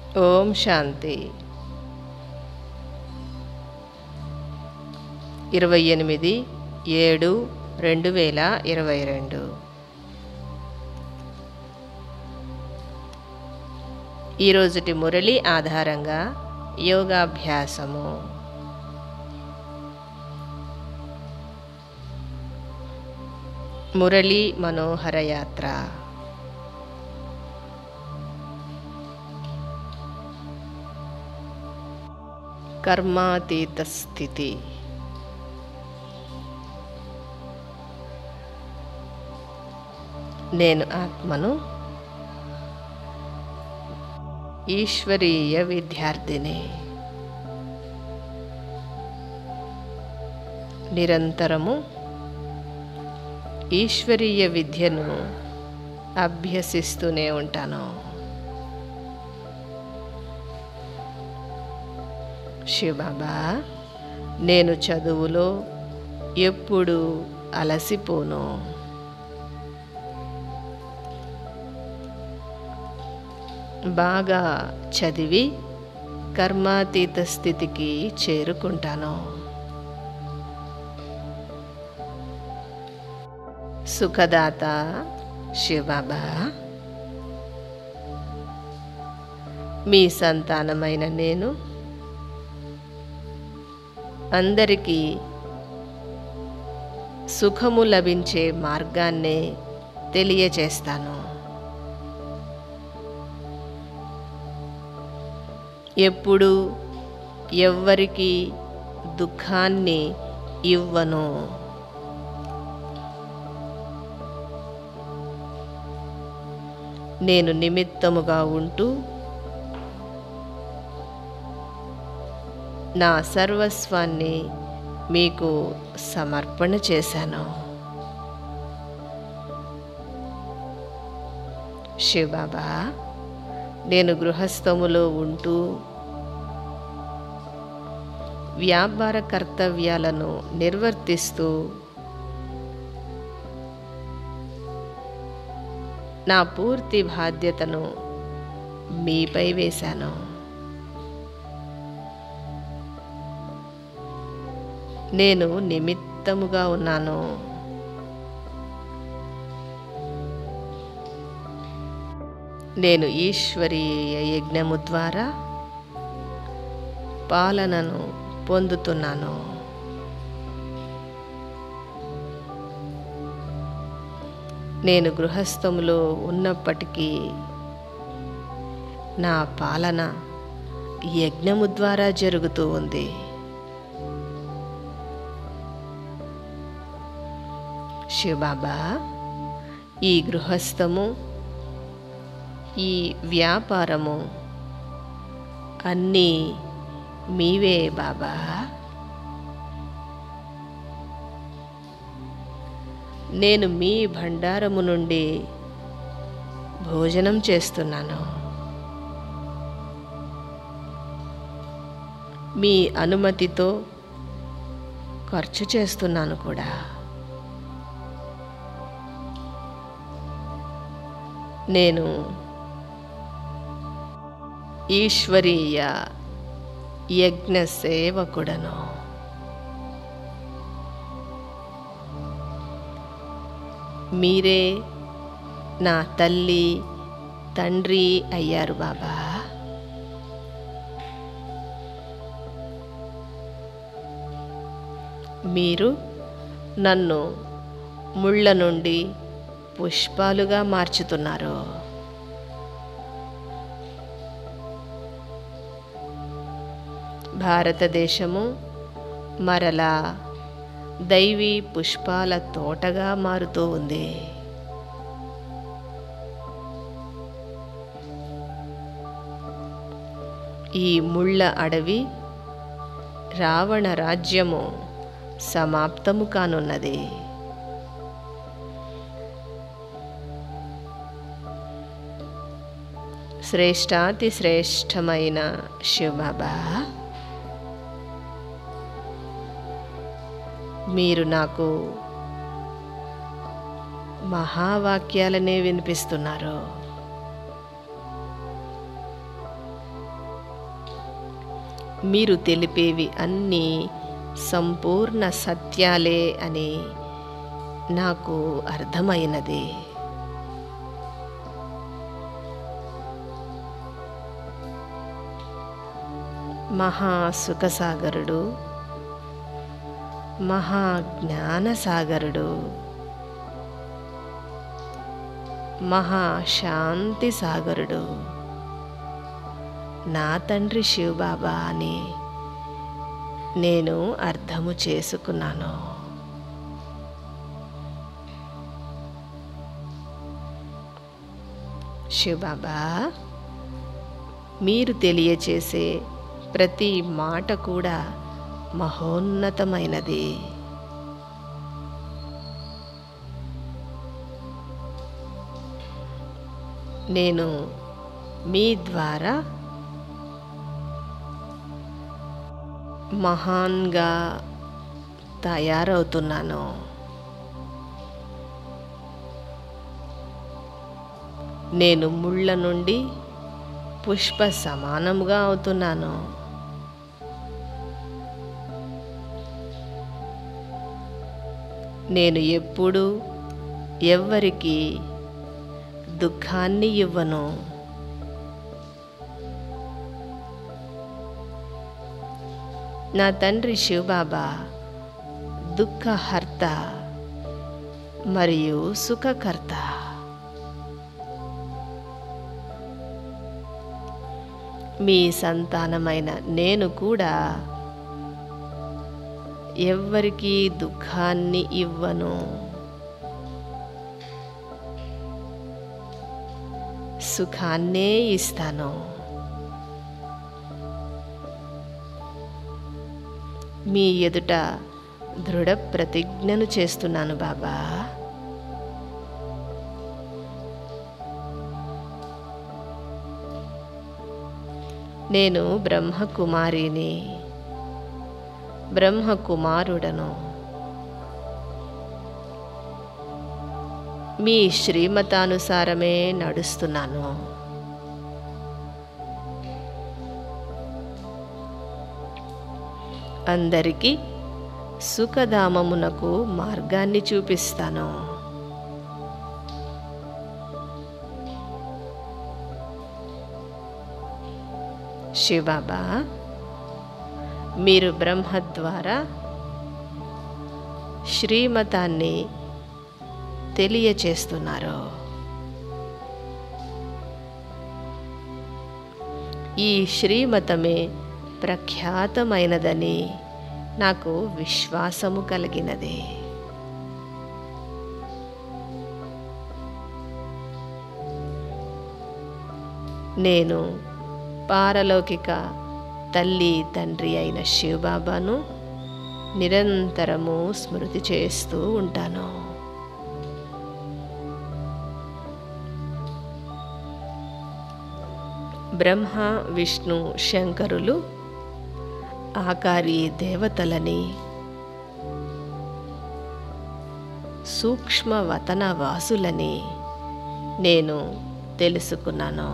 ఓం శాంతి ఇరవై ఎనిమిది ఏడు రెండు వేల ఇరవై రెండు ఈరోజుటి మురళి ఆధారంగా యోగాభ్యాసము మురళి మనోహర యాత్ర కర్మాతీత స్థితి నేను ఆత్మను ఈశ్వరీయ విద్యార్థిని నిరంతరము ఈశ్వరీయ విద్యను అభ్యసిస్తూనే ఉంటాను శివబాబా నేను చదువులో ఎప్పుడు అలసిపోను బాగా చదివి కర్మాతీత స్థితికి చేరుకుంటాను సుఖదాత శివబాబా మీ సంతానమైన నేను అందరికీ సుఖము లభించే మార్గాన్నే తెలియచేస్తాను ఎప్పుడు ఎవ్వరికి దుఃఖాన్ని ఇవ్వను నేను నిమిత్తముగా ఉంటూ నా సర్వస్వాన్ని మీకు సమర్పణ చేశాను శివబాబా నేను గృహస్థములో ఉంటూ వ్యాపార కర్తవ్యాలను నిర్వర్తిస్తూ నా పూర్తి బాధ్యతను మీపై వేశాను నేను నిమిత్తముగా ఉన్నాను నేను ఈశ్వరీయ యజ్ఞము ద్వారా పాలనను పొందుతున్నాను నేను గృహస్థములో ఉన్నప్పటికీ నా పాలన యజ్ఞము ద్వారా జరుగుతూ ఉంది శివబాబా ఈ గృహస్థము ఈ వ్యాపారము అన్నీ మీవే బాబా నేను మీ భండారము నుండి భోజనం చేస్తున్నాను మీ అనుమతితో ఖర్చు చేస్తున్నాను కూడా నేను ఈశ్వరీయ యజ్ఞ సేవకుడను మీరే నా తల్లి తండ్రి అయ్యారు బాబా మీరు నన్ను ముళ్ళ నుండి పుష్పాలుగా మార్చుతున్నారు భారతదేశము మరలా దైవీ పుష్పాల తోటగా మారుతూ ఉంది ఈ ముళ్ళ అడవి రావణ రాజ్యము సమాప్తము కానున్నది శ్రేష్టాతి శ్రేష్టమైన శివబాబా మీరు నాకు మహావాక్యాలనే వినిపిస్తున్నారు మీరు తెలిపేవి అన్నీ సంపూర్ణ సత్యాలే అని నాకు అర్థమైనది మహా సుఖసాగరుడు మహా జ్ఞానసాగరుడు మహా శాంతి సాగరుడు నా తండ్రి శివబాబా అని నేను అర్థము చేసుకున్నాను శివబాబా మీరు తెలియచేసే ప్రతి మాట కూడా మహోన్నతమైనది నేను మీ ద్వారా మహాన్గా తయారవుతున్నాను నేను ముళ్ళ నుండి పుష్ప సమానముగా అవుతున్నాను నేను ఎప్పుడు ఎవ్వరికి దుఃఖాన్ని ఇవ్వను నా తండ్రి శివబాబా దుఃఖహర్త మరియు సుఖకర్త మీ సంతానమైన నేను కూడా ఎవ్వరికీ దుఃఖాన్ని ఇవ్వను సుఖాన్నే ఇస్తాను మీ ఎదుట దృఢ ప్రతిజ్ఞను చేస్తున్నాను బాబా నేను బ్రహ్మకుమారిని బ్రహ్మకుమారుడను మీ శ్రీమతానుసారమే నడుస్తున్నాను అందరికీ సుఖధామమునకు మార్గాన్ని చూపిస్తాను శివబాబా మీరు బ్రహ్మ ద్వారా శ్రీమతాన్ని తెలియచేస్తున్నారు ఈ శ్రీమతమే ప్రఖ్యాతమైనదని నాకు విశ్వాసము కలిగినది నేను పారలౌకిక తల్లి తండ్రి అయిన శివబాబాను నిరంతరము స్మృతి చేస్తూ ఉంటాను బ్రహ్మ విష్ణు శంకరులు ఆకారి దేవతలని సూక్ష్మవతన వాసులని నేను తెలుసుకున్నాను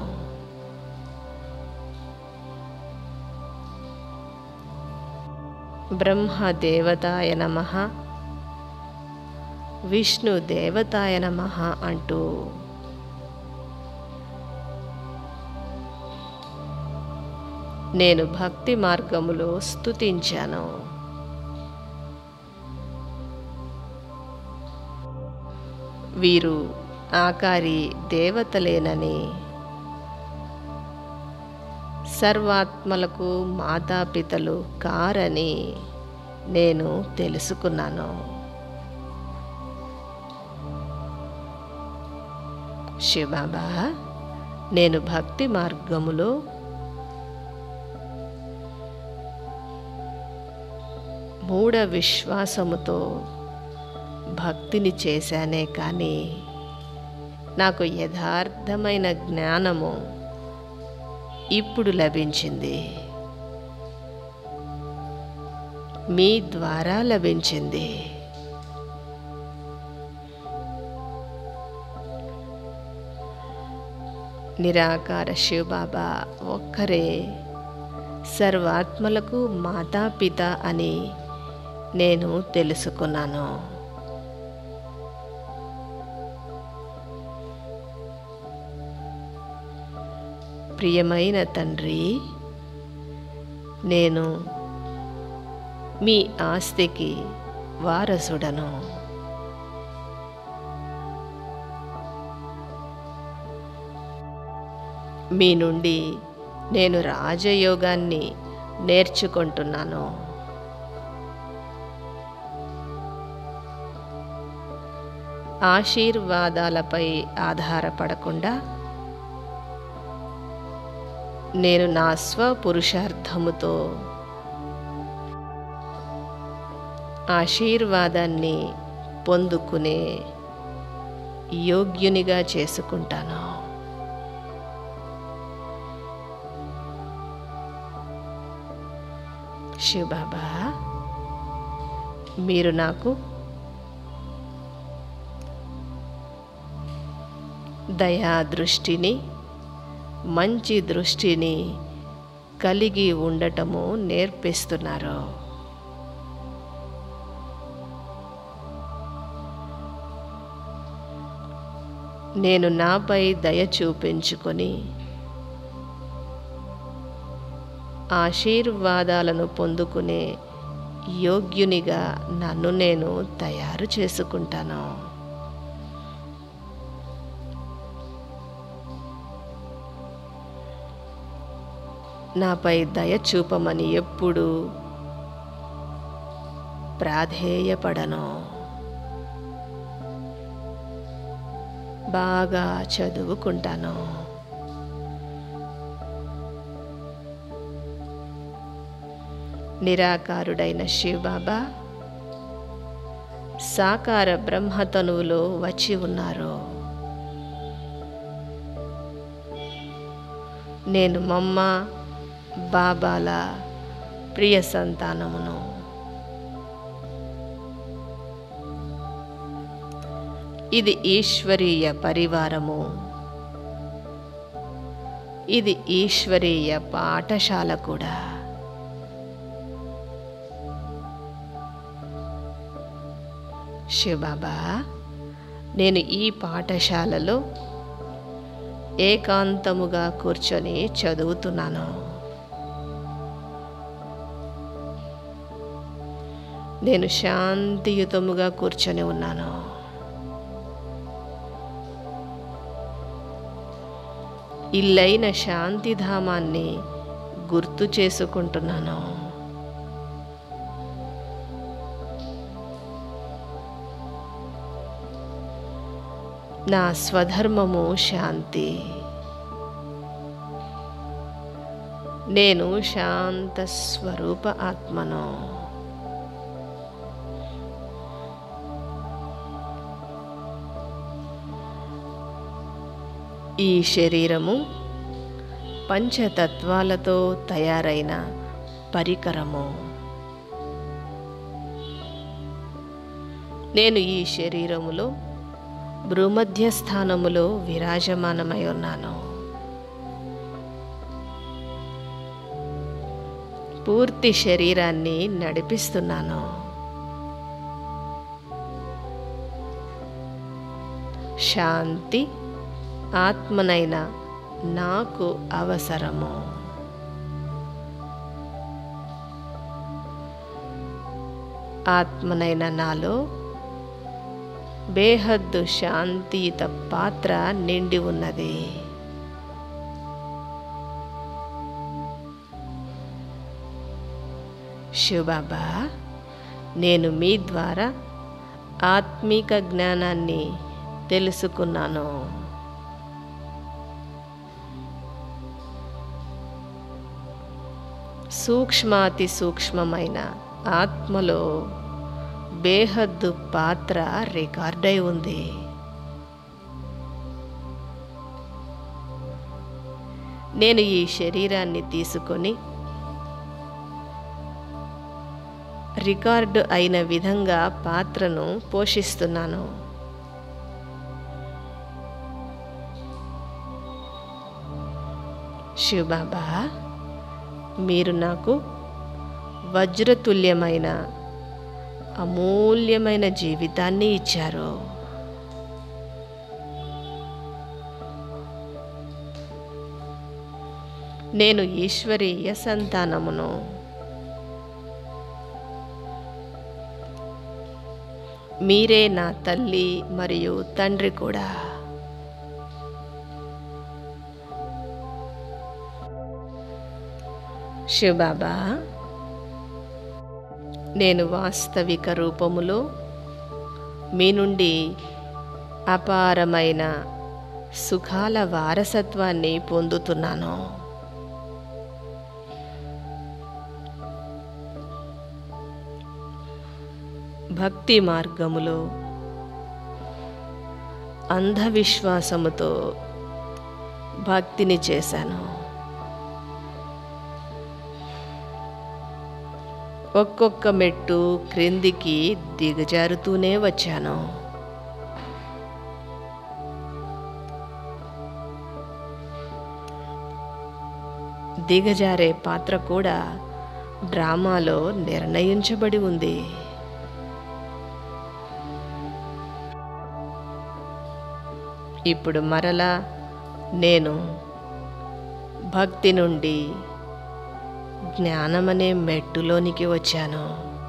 బ్రహ్మ దేవతాయ నమ విష్ణు దేవతాయ నమ అంటూ నేను భక్తి మార్గములో స్తుతించాను వీరు ఆకారి దేవతలేనని సర్వాత్మలకు మాతాపితలు కారని నేను తెలుసుకున్నాను శివబాబా నేను భక్తి మార్గములో మూఢ విశ్వాసముతో భక్తిని చేశానే కానీ నాకు యథార్థమైన జ్ఞానము ఇప్పుడు లభించింది మీ ద్వారా లభించింది నిరాకార శివబాబా ఒక్కరే సర్వాత్మలకు మాతాపిత అని నేను తెలుసుకున్నాను ప్రియమైన తండ్రి నేను మీ ఆస్తికి వారసుడను మీ నుండి నేను రాజయోగాన్ని నేర్చుకుంటున్నాను ఆశీర్వాదాలపై ఆధారపడకుండా నేను నా స్వపురుషార్థముతో ఆశీర్వాదాన్ని పొందుకునే యోగ్యునిగా చేసుకుంటాను శివబాబా మీరు నాకు దయా దృష్టిని మంచి దృష్టిని కలిగి ఉండటము నేర్పిస్తున్నారు నేను నాపై దయ చూపించుకొని ఆశీర్వాదాలను పొందుకునే యోగ్యునిగా నన్ను నేను తయారు చేసుకుంటాను నాపై దయ చూపమని ఎప్పుడు ప్రాధేయపడను బాగా చదువుకుంటాను నిరాకారుడైన శివబాబా సాకార బ్రహ్మతనువులో వచ్చి ఉన్నారు నేను మమ్మ బాబాల ప్రియ సంతానమును ఇది ఈశ్వరీయ పరివారము ఇది ఈశ్వరీయ పాఠశాల కూడా శివబాబా నేను ఈ పాఠశాలలో ఏకాంతముగా కూర్చొని చదువుతున్నాను నేను శాంతియుతముగా కూర్చొని ఉన్నాను ఇల్లైన శాంతిధామాన్ని గుర్తు చేసుకుంటున్నాను నా స్వధర్మము శాంతి నేను శాంత స్వరూప ఆత్మను ఈ శరీరము పంచతత్వాలతో తయారైన పరికరము నేను ఈ శరీరములో భూమధ్య స్థానములో విరాజమానమై ఉన్నాను పూర్తి శరీరాన్ని నడిపిస్తున్నాను శాంతి ఆత్మనైన నాకు అవసరము ఆత్మనైన నాలో బేహద్దు శాంతియుత పాత్ర నిండి ఉన్నది శివబాబా నేను మీ ద్వారా ఆత్మీక జ్ఞానాన్ని తెలుసుకున్నాను సూక్ష్మాతి సూక్ష్మమైన ఆత్మలో బేహద్దు పాత్ర రికార్డై ఉంది నేను ఈ శరీరాన్ని తీసుకొని రికార్డు అయిన విధంగా పాత్రను పోషిస్తున్నాను శివబాబా మీరు నాకు వజ్రతుల్యమైన అమూల్యమైన జీవితాన్ని ఇచ్చారు నేను ఈశ్వరీయ సంతానమును మీరే నా తల్లి మరియు తండ్రి కూడా శివబాబా నేను వాస్తవిక రూపములో మీ నుండి అపారమైన సుఖాల వారసత్వాన్ని పొందుతున్నాను భక్తి మార్గములో అంధవిశ్వాసముతో భక్తిని చేశాను ఒక్కొక్క మెట్టు క్రిందికి దిగజారుతూనే వచ్చాను దిగజారే పాత్ర కూడా డ్రామాలో నిర్ణయించబడి ఉంది ఇప్పుడు మరలా నేను భక్తి నుండి జ్ఞానమనే మెట్టులోనికి వచ్చాను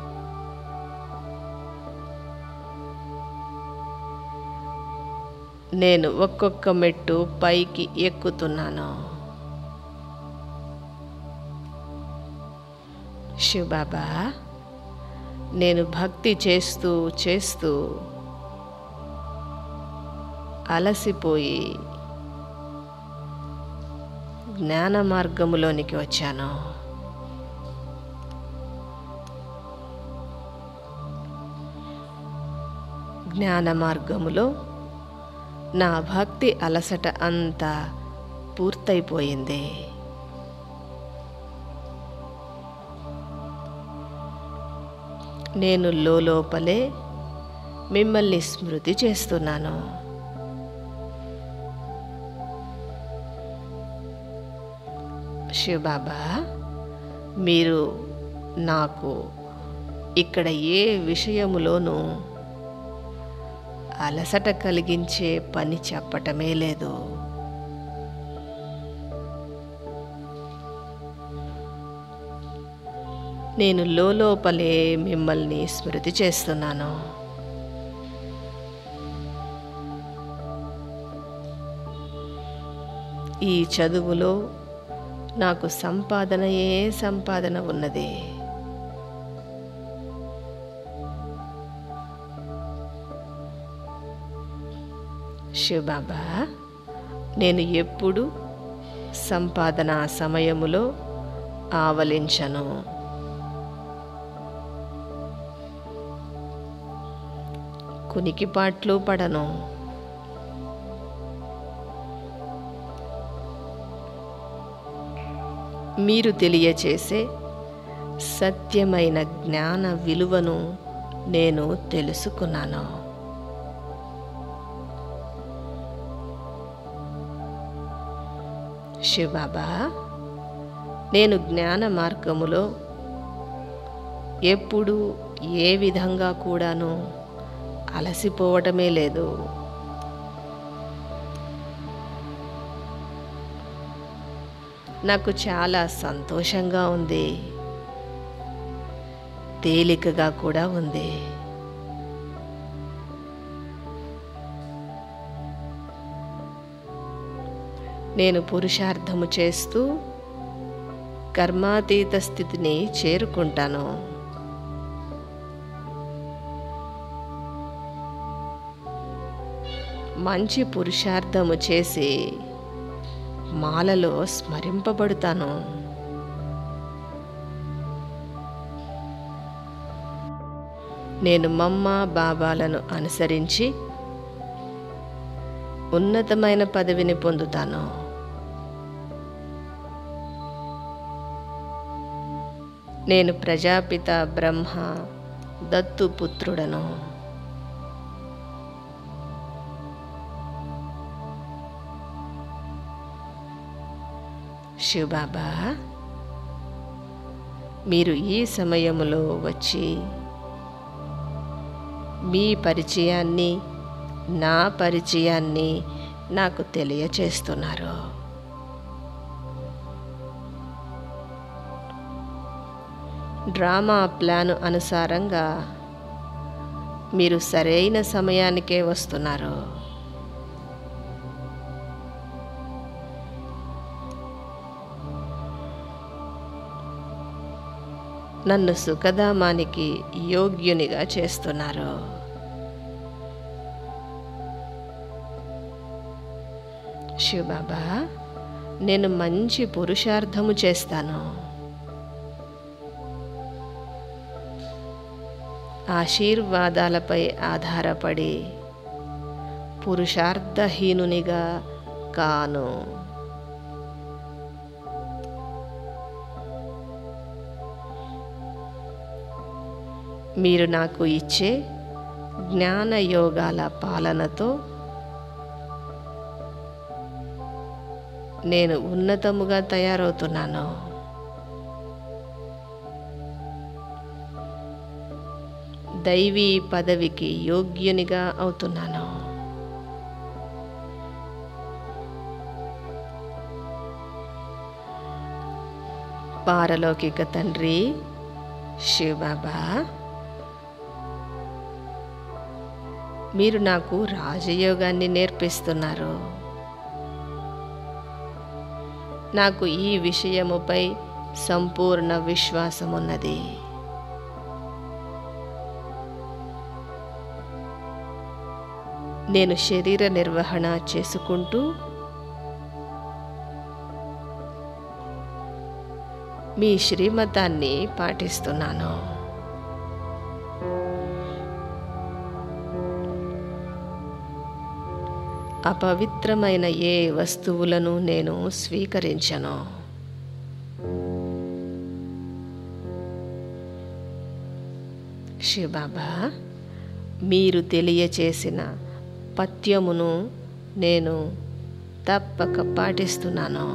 నేను ఒక్కొక్క మెట్టు పైకి ఎక్కుతున్నాను శివబాబా నేను భక్తి చేస్తూ చేస్తూ అలసిపోయి జ్ఞాన మార్గములోనికి వచ్చాను జ్ఞాన మార్గములో నా భక్తి అలసట అంతా పూర్తయిపోయింది నేను లోపలే మిమ్మల్ని స్మృతి చేస్తున్నాను శివబాబా మీరు నాకు ఇక్కడ ఏ విషయములోనూ అలసట కలిగించే పని చెప్పటమే లేదు నేను లోపలే మిమ్మల్ని స్మృతి చేస్తున్నాను ఈ చదువులో నాకు సంపాదనయే సంపాదన ఉన్నది శివబాబా నేను ఎప్పుడు సంపాదన సమయములో ఆవలించను కునికిపాట్లు పడను మీరు తెలియచేసే సత్యమైన జ్ఞాన విలువను నేను తెలుసుకున్నాను శివబాబా నేను జ్ఞాన మార్గములో ఎప్పుడు ఏ విధంగా కూడాను అలసిపోవటమే లేదు నాకు చాలా సంతోషంగా ఉంది తేలికగా కూడా ఉంది నేను పురుషార్థము చేస్తూ కర్మాతీత స్థితిని చేరుకుంటాను మంచి పురుషార్థము చేసి మాలలో స్మరింపబడుతాను నేను మమ్మ బాబాలను అనుసరించి ఉన్నతమైన పదవిని పొందుతాను నేను ప్రజాపిత బ్రహ్మ దత్తుపుత్రుడను శివబాబా మీరు ఈ సమయములో వచ్చి మీ పరిచయాన్ని నా పరిచయాన్ని నాకు తెలియచేస్తున్నారు డ్రామా ప్లాన్ అనుసారంగా మీరు సరైన సమయానికే వస్తున్నారు నన్ను సుఖధామానికి యోగ్యునిగా చేస్తున్నారు శివబాబా నేను మంచి పురుషార్థము చేస్తాను ఆశీర్వాదాలపై ఆధారపడి పురుషార్థహీనునిగా కాను మీరు నాకు ఇచ్చే జ్ఞాన యోగాల పాలనతో నేను ఉన్నతముగా తయారవుతున్నాను దైవీ పదవికి యోగ్యునిగా అవుతున్నాను పారలౌకిక తండ్రి శివబాబా మీరు నాకు రాజయోగాన్ని నేర్పిస్తున్నారు నాకు ఈ విషయముపై సంపూర్ణ విశ్వాసం ఉన్నది నేను శరీర నిర్వహణ చేసుకుంటూ మీ శ్రీమతాన్ని పాటిస్తున్నాను అపవిత్రమైన ఏ వస్తువులను నేను స్వీకరించను శివబాబా మీరు తెలియచేసిన పత్యమును నేను తప్పక పాటిస్తున్నాను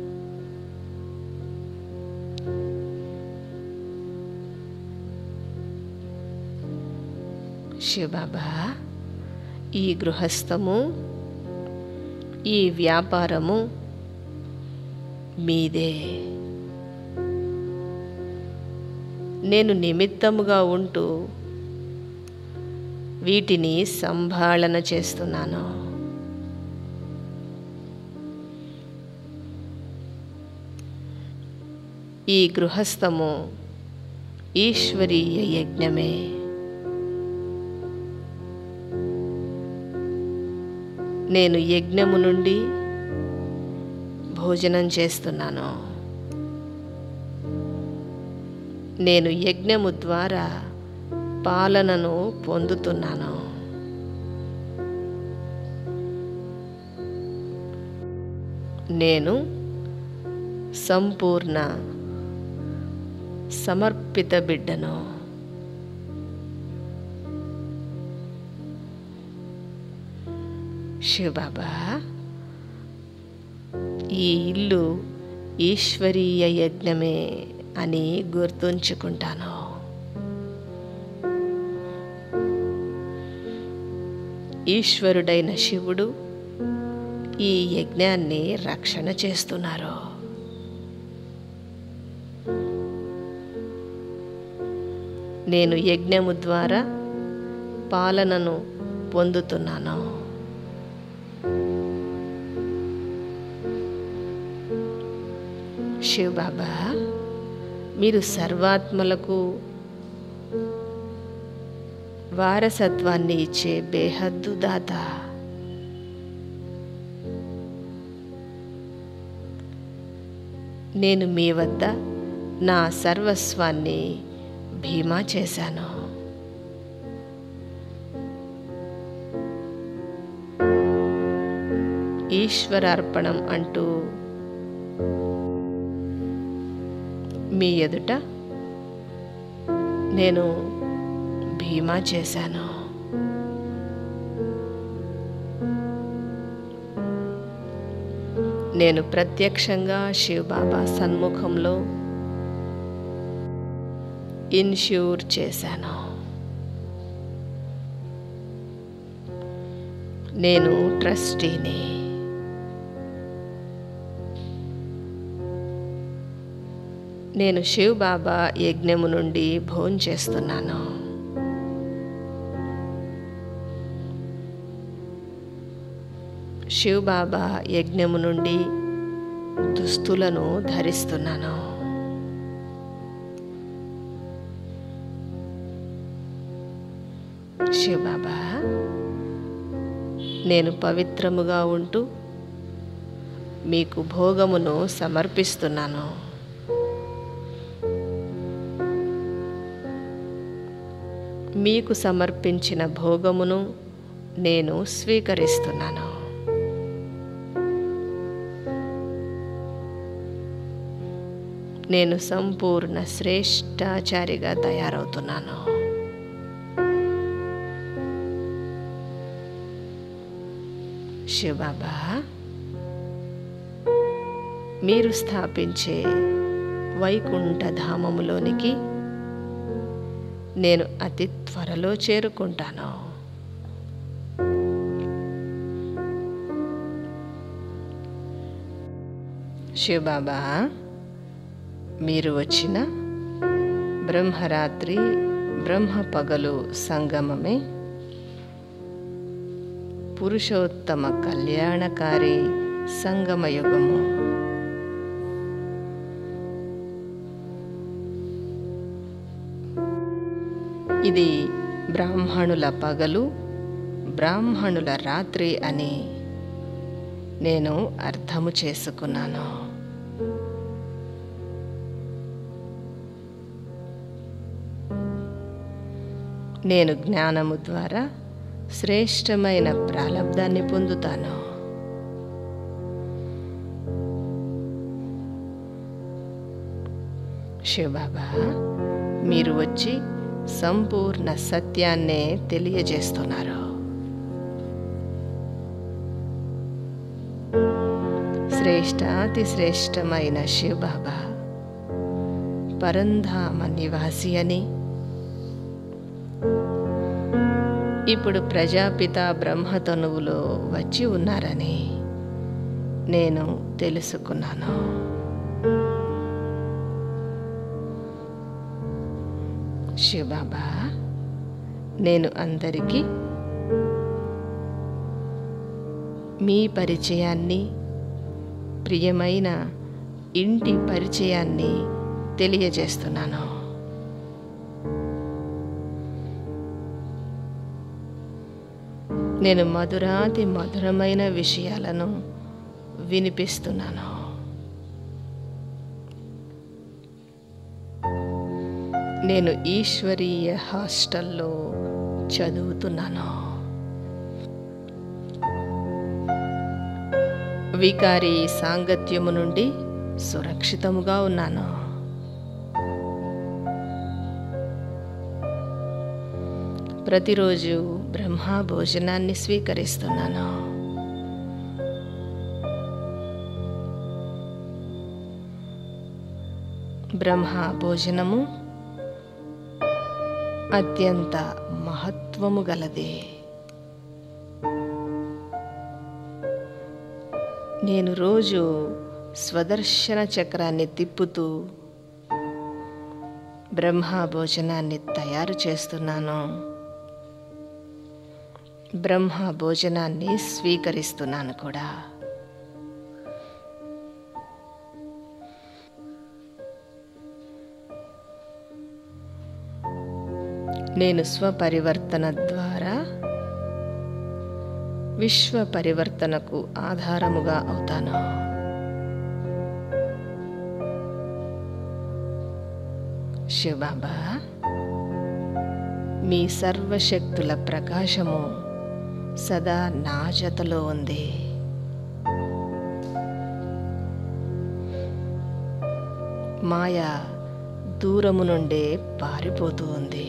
శివబాబా ఈ గృహస్థము ఈ వ్యాపారము మీదే నేను నిమిత్తముగా ఉంటూ వీటిని సంభాళన చేస్తున్నాను ఈ గృహస్థము ఈశ్వరీయ యజ్ఞమే నేను యజ్ఞము నుండి భోజనం చేస్తున్నాను నేను యజ్ఞము ద్వారా పాలనను పొందుతున్నాను నేను సంపూర్ణ సమర్పిత బిడ్డను శివబాబా ఈ ఇల్లు ఈశ్వరీయ యజ్ఞమే అని గుర్తుంచుకుంటాను ఈశ్వరుడైన శివుడు ఈ యజ్ఞాన్ని రక్షణ చేస్తున్నారు నేను యజ్ఞము ద్వారా పాలనను పొందుతున్నాను శివబాబా మీరు సర్వాత్మలకు వారసత్వాన్ని ఇచ్చే బేహద్దు దాత నేను మీ వద్ద నా సర్వస్వాన్ని భీమా చేశాను ఈశ్వరార్పణం అంటూ మీ ఎదుట నేను భీమా చేశాను నేను ప్రత్యక్షంగా శివబాబా సన్ముఖంలో ఇన్ష్యూర్ చేశాను నేను ట్రస్టీని నేను శివ్ బాబా యజ్ఞము నుండి భోంచేస్తున్నాను శివ్ బాబా యజ్ఞము నుండి దుస్తులను ధరిస్తున్నాను శివ్ బాబా నేను పవిత్రముగా ఉంటూ మీకు భోగమును సమర్పిస్తున్నాను మీకు సమర్పించిన భోగమును నేను స్వీకరిస్తున్నాను నేను సంపూర్ణ శ్రేష్టాచారిగా తయారవుతున్నాను శివబాబా మీరు స్థాపించే వైకుంఠ ధామములోనికి నేను అతి త్వరలో చేరుకుంటాను శివబాబా మీరు వచ్చిన బ్రహ్మరాత్రి బ్రహ్మ పగలు సంగమమే పురుషోత్తమ కళ్యాణకారి సంగమయుగము ఇది బ్రాహ్మణుల పగలు బ్రాహ్మణుల రాత్రి అని నేను అర్థము చేసుకున్నాను నేను జ్ఞానము ద్వారా శ్రేష్టమైన ప్రాలబ్ధాన్ని పొందుతాను శివబాబా మీరు వచ్చి సంపూర్ణ సత్యాన్నే తెలియజేస్తున్నారు శ్రేష్టాతి శ్రేష్టమైన శివబాబా పరంధామ నివాసి అని ఇప్పుడు ప్రజాపిత బ్రహ్మతనువులో వచ్చి ఉన్నారని నేను తెలుసుకున్నాను శివబాబా నేను అందరికీ మీ పరిచయాన్ని ప్రియమైన ఇంటి పరిచయాన్ని తెలియజేస్తున్నాను నేను మధురాతి మధురమైన విషయాలను వినిపిస్తున్నాను నేను ఈశ్వరీయ హాస్టల్లో చదువుతున్నాను వికారి సాంగత్యము నుండి సురక్షితముగా ఉన్నాను ప్రతిరోజు బ్రహ్మ భోజనాన్ని స్వీకరిస్తున్నాను బ్రహ్మ భోజనము అత్యంత మహత్వము గలది నేను రోజు స్వదర్శన చక్రాన్ని తిప్పుతూ బ్రహ్మ భోజనాన్ని తయారు చేస్తున్నాను బ్రహ్మ భోజనాన్ని స్వీకరిస్తున్నాను కూడా నేను స్వపరివర్తన ద్వారా విశ్వ పరివర్తనకు ఆధారముగా అవుతాను శివబాబా మీ సర్వశక్తుల ప్రకాశము సదా నా జతలో ఉంది మాయ దూరము నుండే పారిపోతూ ఉంది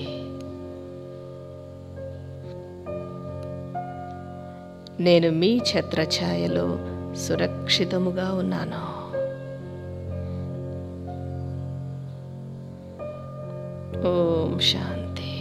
నేను మీ ఛత్రఛాయలో సురక్షితముగా ఉన్నాను ఓం శాంతి